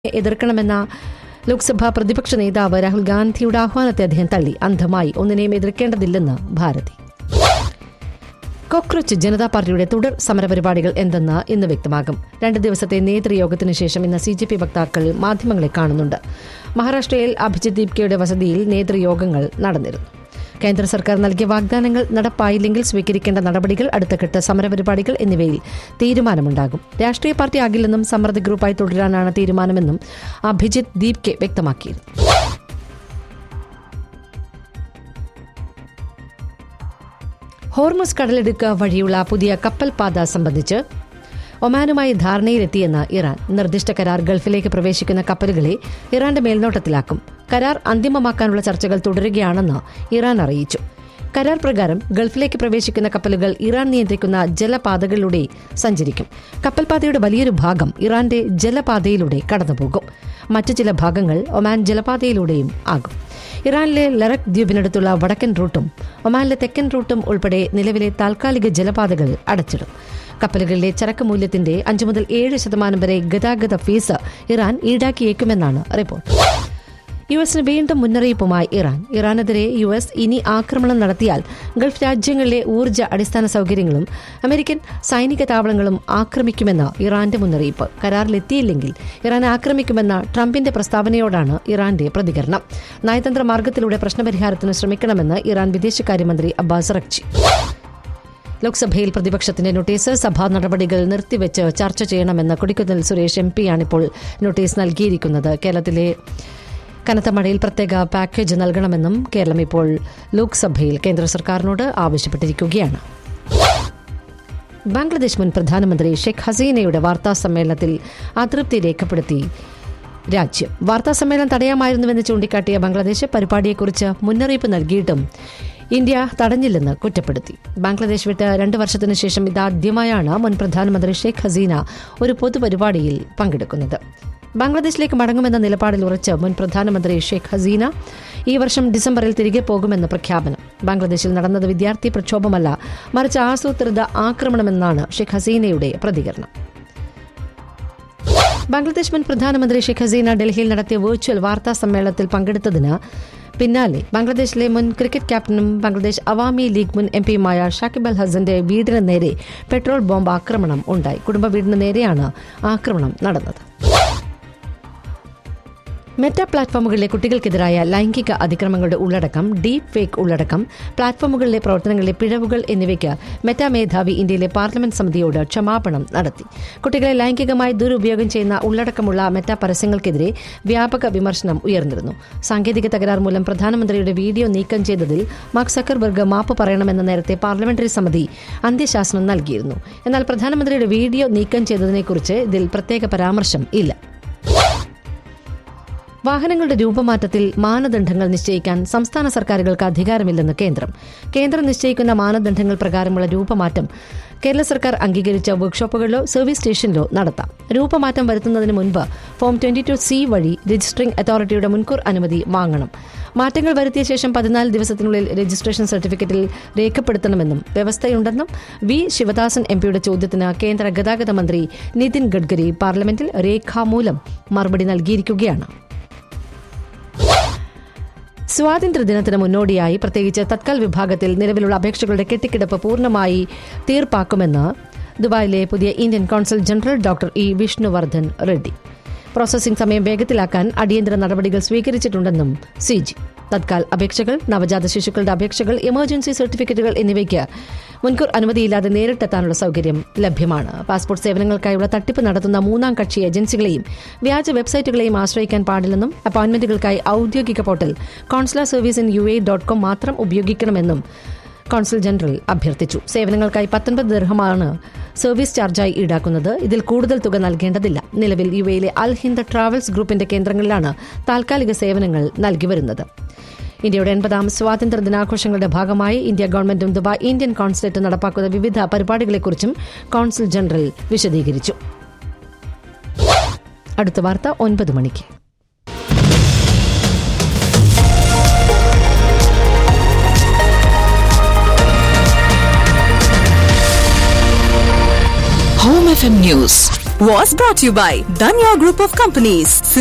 എതിർക്കണമെന്ന ലോക്സഭാ പ്രതിപക്ഷ നേതാവ് രാഹുൽ ഗാന്ധിയുടെ ആഹ്വാനത്തെ അദ്ദേഹം തള്ളി അന്ധമായി ഒന്നിനെയും എതിർക്കേണ്ടതില്ലെന്ന് ഭാരതി കോക്രോച്ച് ജനതാ പാർട്ടിയുടെ തുടർ സമരപരിപാടികൾ എന്തെന്ന് ഇന്ന് വ്യക്തമാകും രണ്ട് ദിവസത്തെ നേതൃയോഗത്തിന് ശേഷം ഇന്ന് സി ജെ പി വക്താക്കൾ മാധ്യമങ്ങളെ കാണുന്നുണ്ട് മഹാരാഷ്ട്രയിൽ അഭിജിത് ദീപ്കയുടെ വസതിയിൽ നേതൃയോഗങ്ങൾ നടന്നിരുന്നു കേന്ദ്ര സർക്കാർ നൽകിയ വാഗ്ദാനങ്ങൾ നടപ്പായില്ലെങ്കിൽ സ്വീകരിക്കേണ്ട നടപടികൾ അടുത്തഘട്ട സമരപരിപാടികൾ എന്നിവയിൽ തീരുമാനമുണ്ടാകും രാഷ്ട്രീയ പാർട്ടി ആകില്ലെന്നും സമ്മർദ്ദ ഗ്രൂപ്പായി തുടരാനാണ് തീരുമാനമെന്നും അഭിജിത് ദീപ്കെ വ്യക്തമാക്കിയിരുന്നു ഹോർമുസ് കടലിടുക്ക് വഴിയുള്ള പുതിയ കപ്പൽ പാത സംബന്ധിച്ച് ഒമാനുമായി ധാരണയിലെത്തിയെന്ന് ഇറാൻ നിർദ്ദിഷ്ട കരാർ ഗൾഫിലേക്ക് പ്രവേശിക്കുന്ന കപ്പലുകളെ ഇറാന്റെ മേൽനോട്ടത്തിലാക്കും കരാർ അന്തിമമാക്കാനുള്ള ചർച്ചകൾ തുടരുകയാണെന്ന് ഇറാൻ അറിയിച്ചു കരാർ പ്രകാരം ഗൾഫിലേക്ക് പ്രവേശിക്കുന്ന കപ്പലുകൾ ഇറാൻ നിയന്ത്രിക്കുന്ന ജലപാതകളിലൂടെ സഞ്ചരിക്കും കപ്പൽപാതയുടെ വലിയൊരു ഭാഗം ഇറാന്റെ ജലപാതയിലൂടെ കടന്നുപോകും മറ്റു ചില ഭാഗങ്ങൾ ഒമാൻ ജലപാതയിലൂടെയും ആകും ഇറാനിലെ ലറക് ദ്വീപിനടുത്തുള്ള വടക്കൻ റൂട്ടും ഒമാനിലെ തെക്കൻ റൂട്ടും ഉൾപ്പെടെ നിലവിലെ താൽക്കാലിക ജലപാതകൾ അടച്ചിടും കപ്പലുകളിലെ ചരക്ക് മൂല്യത്തിന്റെ അഞ്ചു മുതൽ ഏഴ് ശതമാനം വരെ ഗതാഗത ഫീസ് ഇറാൻ ഈടാക്കിയേക്കുമെന്നാണ് റിപ്പോർട്ട് യു എസിന് വീണ്ടും മുന്നറിയിപ്പുമായി ഇറാൻ ഇറാനെതിരെ യു എസ് ഇനി ആക്രമണം നടത്തിയാൽ ഗൾഫ് രാജ്യങ്ങളിലെ ഊർജ്ജ അടിസ്ഥാന സൗകര്യങ്ങളും അമേരിക്കൻ സൈനിക താവളങ്ങളും ആക്രമിക്കുമെന്ന് ഇറാന്റെ മുന്നറിയിപ്പ് കരാറിലെത്തിയില്ലെങ്കിൽ ഇറാൻ ആക്രമിക്കുമെന്ന ട്രംപിന്റെ പ്രസ്താവനയോടാണ് ഇറാന്റെ പ്രതികരണം നയതന്ത്ര മാർഗത്തിലൂടെ പ്രശ്നപരിഹാരത്തിന് ശ്രമിക്കണമെന്ന് ഇറാൻ വിദേശകാര്യമന്ത്രി അബ്ബാസ് റക്ചി ലോക്സഭയിൽ പ്രതിപക്ഷത്തിന്റെ നോട്ടീസ് സഭാ നടപടികൾ നിർത്തിവെച്ച് ചർച്ച ചെയ്യണമെന്ന് കൊടിക്കുന്നിൽ സുരേഷ് എം പിയാണിപ്പോൾ നോട്ടീസ് നൽകിയിരിക്കുന്നത് കേരളത്തിലെ കനത്ത മഴയിൽ പ്രത്യേക പാക്കേജ് നൽകണമെന്നും കേരളം ഇപ്പോൾ ലോക്സഭയിൽ കേന്ദ്ര സർക്കാരിനോട് ആവശ്യപ്പെട്ടിരിക്കുകയാണ് ബംഗ്ലാദേശ് മുൻ പ്രധാനമന്ത്രി ഷെയ്ഖ് ഹസീനയുടെ വാർത്താ സമ്മേളനത്തിൽ അതൃപ്തി രേഖപ്പെടുത്തി രാജ്യം വാർത്താ സമ്മേളനം തടയാമായിരുന്നുവെന്ന് ചൂണ്ടിക്കാട്ടിയ ബംഗ്ലാദേശ് പരിപാടിയെക്കുറിച്ച് മുന്നറിയിപ്പ് നൽകിയിട്ടും ഇന്ത്യ തടഞ്ഞില്ലെന്ന് കുറ്റപ്പെടുത്തി ബംഗ്ലാദേശ് വിട്ട് രണ്ട് വർഷത്തിനു ശേഷം ഇതാദ്യമായാണ് മുൻ പ്രധാനമന്ത്രി ഷെയ്ഖ് ഹസീന ഒരു പൊതുപരിപാടിയിൽ പങ്കെടുക്കുന്നത് ബംഗ്ലാദേശിലേക്ക് മടങ്ങുമെന്ന നിലപാടിൽ ഉറച്ച് മുൻ പ്രധാനമന്ത്രി ഷെയ്ഖ് ഹസീന ഈ വർഷം ഡിസംബറിൽ തിരികെ പോകുമെന്ന് പ്രഖ്യാപനം ബംഗ്ലാദേശിൽ നടന്നത് വിദ്യാർത്ഥി പ്രക്ഷോഭമല്ല മറിച്ച് ആസൂത്രിത ആക്രമണമെന്നാണ് ഷെയ്ഖ് ഹസീനയുടെ പ്രതികരണം ബംഗ്ലാദേശ് മുൻ പ്രധാനമന്ത്രി ഷെയ്ഖ് ഹസീന ഡൽഹിയിൽ നടത്തിയ വെർച്വൽ വാർത്താ സമ്മേളനത്തിൽ പങ്കെടുത്തതിന് പിന്നാലെ ബംഗ്ലാദേശിലെ മുൻ ക്രിക്കറ്റ് ക്യാപ്റ്റനും ബംഗ്ലാദേശ് അവാമി ലീഗ് മുൻ എം പിയുമായ ഷാക്കിബ് അൽ ഹസന്റെ വീടിന് നേരെ പെട്രോൾ ബോംബ് ആക്രമണം ഉണ്ടായി കുടുംബ വീടിന് നേരെയാണ് ആക്രമണം നടന്നത് മെറ്റ പ്ലാറ്റ്ഫോമുകളിലെ കുട്ടികൾക്കെതിരായ ലൈംഗിക അതിക്രമങ്ങളുടെ ഉള്ളടക്കം ഡീപ് ഫേക്ക് ഉള്ളടക്കം പ്ലാറ്റ്ഫോമുകളിലെ പ്രവർത്തനങ്ങളിലെ പിഴവുകൾ എന്നിവയ്ക്ക് മെറ്റ മേധാവി ഇന്ത്യയിലെ പാർലമെന്റ് സമിതിയോട് ക്ഷമാപണം നടത്തി കുട്ടികളെ ലൈംഗികമായി ദുരുപയോഗം ചെയ്യുന്ന ഉള്ളടക്കമുള്ള മെറ്റ പരസ്യങ്ങൾക്കെതിരെ വ്യാപക വിമർശനം ഉയർന്നിരുന്നു സാങ്കേതിക തകരാർ മൂലം പ്രധാനമന്ത്രിയുടെ വീഡിയോ നീക്കം ചെയ്തതിൽ മാർക്ക് സക്കർബർഗ് മാപ്പ് പറയണമെന്ന് നേരത്തെ പാർലമെന്ററി സമിതി അന്ത്യശാസനം നൽകിയിരുന്നു എന്നാൽ പ്രധാനമന്ത്രിയുടെ വീഡിയോ നീക്കം ചെയ്തതിനെക്കുറിച്ച് ഇതിൽ പ്രത്യേക പരാമർശം ഇല്ല വാഹനങ്ങളുടെ രൂപമാറ്റത്തിൽ മാനദണ്ഡങ്ങൾ നിശ്ചയിക്കാൻ സംസ്ഥാന സർക്കാരുകൾക്ക് അധികാരമില്ലെന്ന് കേന്ദ്രം കേന്ദ്രം നിശ്ചയിക്കുന്ന മാനദണ്ഡങ്ങൾ പ്രകാരമുള്ള രൂപമാറ്റം കേരള സർക്കാർ അംഗീകരിച്ച വർക്ക്ഷോപ്പുകളിലോ സർവീസ് സ്റ്റേഷനിലോ നടത്താം രൂപമാറ്റം വരുത്തുന്നതിന് മുൻപ് ഫോം ട്വന്റി ടു സി വഴി രജിസ്ട്രിംഗ് അതോറിറ്റിയുടെ മുൻകൂർ അനുമതി വാങ്ങണം മാറ്റങ്ങൾ വരുത്തിയ ശേഷം പതിനാല് ദിവസത്തിനുള്ളിൽ രജിസ്ട്രേഷൻ സർട്ടിഫിക്കറ്റിൽ രേഖപ്പെടുത്തണമെന്നും വ്യവസ്ഥയുണ്ടെന്നും വി ശിവദാസൻ എംപിയുടെ ചോദ്യത്തിന് കേന്ദ്ര ഗതാഗത മന്ത്രി നിതിൻ ഗഡ്കരി പാർലമെന്റിൽ രേഖാമൂലം മറുപടി നൽകിയിരിക്കുകയാണ് സ്വാതന്ത്ര്യദിനത്തിന് മുന്നോടിയായി പ്രത്യേകിച്ച് തത്കാൽ വിഭാഗത്തിൽ നിലവിലുള്ള അപേക്ഷകളുടെ കെട്ടിക്കിടപ്പ് പൂർണ്ണമായി തീർപ്പാക്കുമെന്ന് ദുബായിലെ പുതിയ Indian consul general doctor E Vishnuvardhan Reddy processing സമയം വേഗത്തിലാക്കാൻ അടിയന്തര നടപടികൾ സ്വീകരിച്ചിട്ടുണ്ടെന്നും സി ജി തത്കാൽ അപേക്ഷകൾ നവജാത ശിശുക്കളുടെ അപേക്ഷകൾ എമർജൻസി സർട്ടിഫിക്കറ്റുകൾ എന്നിവയ്ക്ക് മുൻകൂർ അനുമതിയില്ലാതെ നേരിട്ടെത്താനുള്ള സൗകര്യം ലഭ്യമാണ് പാസ്പോർട്ട് സേവനങ്ങൾക്കായുള്ള തട്ടിപ്പ് നടത്തുന്ന മൂന്നാം കക്ഷി ഏജൻസികളെയും വ്യാജ വെബ്സൈറ്റുകളെയും ആശ്രയിക്കാൻ പാടില്ലെന്നും അപ്പോയിന്റ്മെന്റുകൾക്കായി ഔദ്യോഗിക portal consular service in U A dot com മാത്രം ഉപയോഗിക്കണമെന്നും കോൺസുൽ ജനറൽ അഭ്യർത്ഥിച്ചു സേവനങ്ങൾക്കായി പത്തൊൻപത് ദീർഘമാണ് സർവീസ് ചാർജായി ഈടാക്കുന്നത് ഇതിൽ കൂടുതൽ തുക നൽകേണ്ടതില്ല നിലവിൽ യു എയിലെ അൽ ഹിന്ദ് ട്രാവൽസ് ഗ്രൂപ്പിന്റെ കേന്ദ്രങ്ങളിലാണ് താൽക്കാലിക സേവനങ്ങൾ നൽകി വരുന്നത് ഇന്ത്യയുടെ എൺപതാം സ്വാതന്ത്ര്യ ദിനാഘോഷങ്ങളുടെ ഭാഗമായി ഇന്ത്യ ഗവൺമെന്റും ദുബായ് ഇന്ത്യൻ കോൺസുലേറ്റ് നടപ്പാക്കുന്ന വിവിധ പരിപാടികളെക്കുറിച്ചും കോൺസുൽ ജനറൽ വിശദീകരിച്ചു അടുത്ത വാർത്ത ഒൻപത് മണിക്ക് Home FM News was brought to you by Danya Group of Companies.